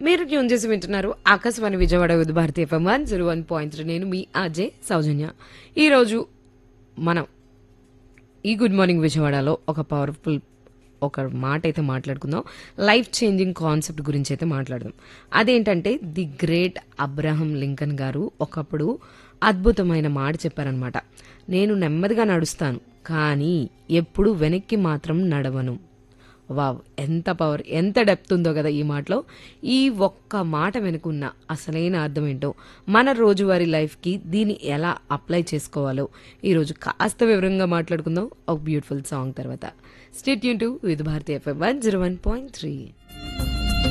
మీరు ట్యూన్ చేసి వింటున్నారు Akashvani Vijayawada Vividh Bharati FM one zero one point three నేను మీ అజయ్ సౌజన్య ఈరోజు మనం ఈ గుడ్ మార్నింగ్ విజయవాడలో ఒక పవర్ఫుల్ ఒక మాట అయితే మాట్లాడుకుందాం లైఫ్ చేంజింగ్ కాన్సెప్ట్ గురించి అయితే మాట్లాడదాం అదేంటంటే ది గ్రేట్ అబ్రహం లింకన్ గారు ఒకప్పుడు అద్భుతమైన మాట చెప్పారనమాట నేను నెమ్మదిగా నడుస్తాను కానీ ఎప్పుడు వెనక్కి మాత్రం నడవను వావ్ ఎంత పవర్ ఎంత డెప్త్ ఉందో కదా ఈ మాటలో ఈ ఒక్క మాట వెనుకున్న అసలైన అర్థం ఏంటో మన రోజువారీ లైఫ్కి దీన్ని ఎలా అప్లై చేసుకోవాలో ఈరోజు కాస్త వివరంగా మాట్లాడుకుందాం ఒక బ్యూటిఫుల్ సాంగ్ తర్వాత స్టేట్ యూన్ to with Bharati FM one zero one point three